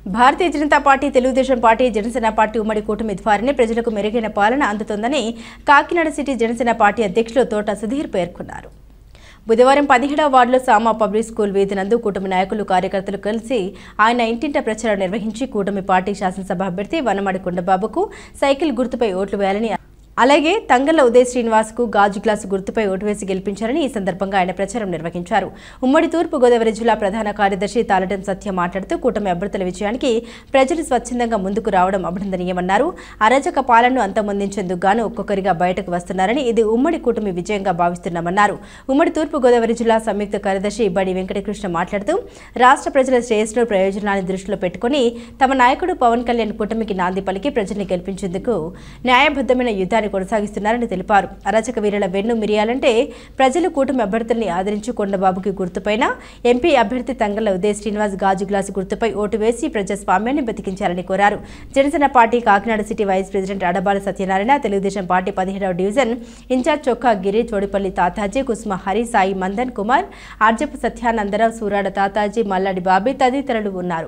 భారతీయ Janata party Telugu Desam party Janasena party ఉమ్మడి కూటమి ద్వారానే ప్రజలకు మెరుగైన పాలన అందుతోందని కాకినాడ సిటీ జనసేన పార్టీ అధ్యక్షులు తోట సుధీర్ పేర్కొన్నారు బుధవారం పదిహేడవ వార్డులో సామా పబ్లిక్ స్కూల్ వీధి నందు కూటమి నాయకులు కార్యకర్తలు కలిసి ఆయన ఇంటింట ప్రచారం నిర్వహించి కూటమి పార్టీ శాసనసభ అభ్యర్థి వనమాడి కొండబాబుకు సైకిల్ గుర్తుపై ఓట్లు వేయాలని అలాగే తంగళ్ల ఉదయ్ శ్రీనివాస్ కు గాజు గ్లాసు గుర్తుపై ఓటు వేసి గెలిపించారని ఈ సందర్భంగా ఆయన ప్రచారం నిర్వహించారు ఉమ్మడి తూర్పు గోదావరి జిల్లా ప్రధాన కార్యదర్శి తాలటం సత్య మాట్లాడుతూ కూటమి అభ్యర్థుల విజయానికి ప్రజలు స్వచ్ఛందంగా ముందుకు రావడం అభినందనీయమన్నారు అరాజక పాలనను అంతమొందించేందుకు గాను ఒక్కొక్కరిగా బయటకు వస్తున్నారని ఇది ఉమ్మడి కూటమి విజయంగా భావిస్తున్నామన్నారు ఉమ్మడి తూర్పు గోదావరి జిల్లా సంయుక్త కార్యదర్శి బడి వెంకటకృష్ణ మాట్లాడుతూ రాష్ట్ర ప్రజల శ్రేయస్సు ప్రయోజనాన్ని దృష్టిలో పెట్టుకుని తమ నాయకుడు పవన్ కళ్యాణ్ కూటమికి నాంది పలికి ప్రజల్ని గెలిపించేందుకు న్యాయబద్ధమైన యుద్ధాన్ని కొనసాగిస్తున్నారని తెలిపారు అరాచక వీరుల వెన్ను మిరియాలంటే ప్రజలు కూటమి అభ్యర్థుల్ని ఆదరించి కొండబాబుకి గుర్తుపైన ఎంపీ అభ్యర్థి తంగళ్ల ఉదయ్ శ్రీనివాస్ గాజు గ్లాసు గుర్తుపై ఓటు వేసి ప్రజాస్వామ్యాన్ని బతికించాలని కోరారు Janasena party Kakinada city vice president Adabala Satyanarayana Telugu Desam party పదిహేడవ డివిజన్ ఇన్ఛార్జ్ చొక్కా గిరి చోడిపల్లి తాతాజీ కుసుమ హరి సాయి మందన్ కుమార్ ఆర్జపు సత్యానందరావు సూరాడ తాతాజీ మల్లాడి బాబీ తదితరులు ఉన్నారు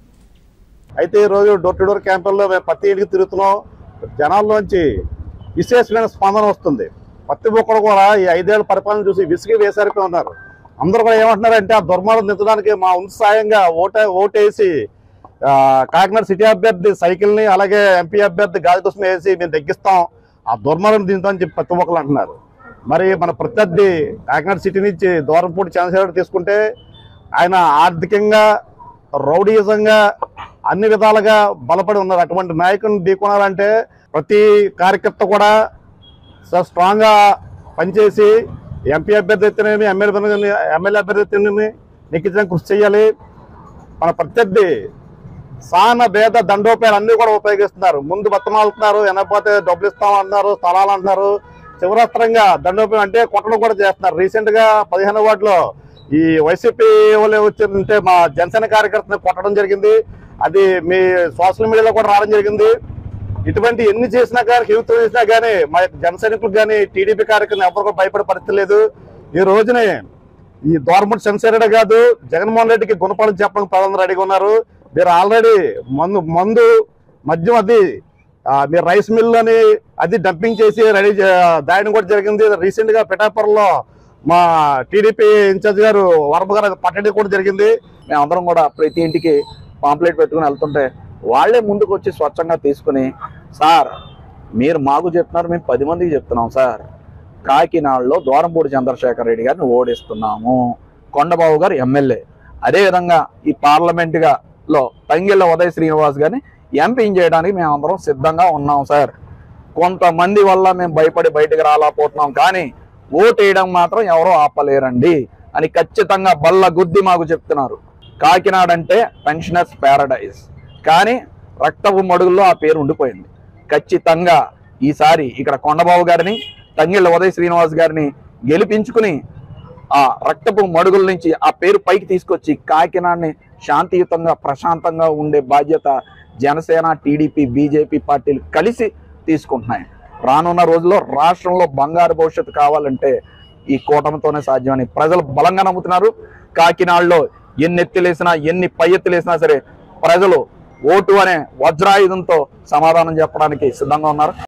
అయితే ఈరోజు డోర్ టు డోర్ క్యాంపెయిన్లో మేము ప్రతి ఇంటికి తిరుగుతున్నాం జనాల్లోంచి విశేషమైన స్పందన వస్తుంది ప్రతి ఒక్కరు కూడా ఈ ఐదేళ్ల పరిపాలన చూసి విసిగి వేసారిపోయి ఉన్నారు అందరూ కూడా ఏమంటున్నారంటే ఆ దుర్మార్గం దించడానికి మా వంతు సాయంగా ఓటే ఓటేసి ఆ, కాకినాడ సిటీ అభ్యర్థి సైకిల్ని అలాగే ఎంపీ అభ్యర్థి గాలి కోసం వేసి మేము తగ్గిస్తాం ఆ దుర్మార్గం దించుతామని చెప్పి ప్రతి ఒక్కరు అంటున్నారు మరి మన ప్రత్యర్థి కాకినాడ సిటీ నుంచి దూరంపూడి చంద్రశేఖర్ తీసుకుంటే ఆయన ఆర్థికంగా రౌడీజంగా అన్ని విధాలుగా బలపడి ఉన్నారు అటువంటి నాయకుని ఢీకొనాలంటే ప్రతి కార్యకర్త కూడా చాలా స్ట్రాంగ్గా పనిచేసి ఎంపీ అభ్యర్థి అయితేనేమి ఎమ్మెల్యే అభ్యర్థి ఎమ్మెల్యే అభ్యర్థి అయితేనేమి నెక్కించడానికి కృషి చేయాలి మన ప్రత్యర్థి సాన భేద దండోపాయాలు అన్ని కూడా ఉపయోగిస్తున్నారు ముందు బతమాలుతున్నారు వెనకపోతే డబ్బులు ఇస్తామంటున్నారు స్థలాలు అంటున్నారు చివరస్త్రంగా దండోపాయం అంటే కొట్టడం కూడా చేస్తున్నారు రీసెంట్ గా పదిహేను వార్డులో ఈ వైసీపీ వాళ్ళు వచ్చిందంటే మా జనసేన కార్యకర్తని కొట్టడం జరిగింది అది మీ సోషల్ మీడియాలో కూడా రావడం జరిగింది ఇటువంటి ఎన్ని చేసినా కానీ యూత్ చేసినా కానీ మా యొక్క జన సైనికులకు కానీ టీడీపీ కార్యకర్తలు ఎవరు కూడా భయపడే పరిస్థితి లేదు ఈ రోజునే ఈ దోరముడి చంద్రశేఖర్ కాదు జగన్మోహన్ రెడ్డికి గుణపాఠం చెప్పడానికి ప్రజలందరూ రెడీగా ఉన్నారు మీరు ఆల్రెడీ మందు మందు మద్యం అది ఆ, మీరు రైస్ మిల్ అని అది డంపింగ్ చేసి రెడీ దాయడం కూడా జరిగింది రీసెంట్ గా పిఠాపురంలో మా టీడీపీ ఇన్ఛార్జ్ గారు వరప గారు పట్టడం కూడా జరిగింది మేమందరం కూడా ప్రతి ఇంటికి పాంప్లెట్ పెట్టుకుని వెళ్తుంటే వాళ్ళే ముందుకు వచ్చి స్వచ్ఛంగా తీసుకుని సార్ మీరు మాకు చెప్తున్నారు మేము పది మందికి చెప్తున్నాం సార్ కాకినాడలో దూరంపూడి చంద్రశేఖర్ రెడ్డి గారిని ఓడిస్తున్నాము కొండబాబు గారు ఎమ్మెల్యే అదేవిధంగా ఈ పార్లమెంటుగా లో తంగిళ్ళ ఉదయ్ శ్రీనివాస్ గారిని ఎంపీని చేయడానికి మేము అందరం సిద్ధంగా ఉన్నాం సార్ కొంతమంది వల్ల మేము భయపడి బయటకు రాలేకపోతున్నాం కానీ ఓటు వేయడం మాత్రం ఎవరో ఆపలేరండి అని ఖచ్చితంగా బల్ల గుద్ది మాకు చెప్తున్నారు కాకినాడ అంటే పెన్షనర్స్ ప్యారడైజ్ కానీ రక్తపు మడుగుల్లో ఆ పేరు ఉండిపోయింది ఖచ్చితంగా ఈసారి ఇక్కడ కొండబాబు గారిని తంగిళ్ళ ఉదయ్ శ్రీనివాస్ గారిని గెలిపించుకుని ఆ రక్తపు మడుగుల నుంచి ఆ పేరు పైకి తీసుకొచ్చి కాకినాడని శాంతియుతంగా ప్రశాంతంగా ఉండే బాధ్యత జనసేన టీడీపీ బీజేపీ పార్టీలు కలిసి తీసుకుంటున్నాయి రానున్న రోజుల్లో రాష్ట్రంలో బంగారు భవిష్యత్తు కావాలంటే ఈ కూటమితోనే సాధ్యమని ప్రజలు బలంగా నమ్ముతున్నారు కాకినాడలో ఎన్ని ఎత్తులేసినా ఎన్ని పై ఎత్తులేసినా సరే ప్రజలు ఓటు అనే వజ్రాయుధంతో సమాధానం చెప్పడానికి సిద్ధంగా ఉన్నారు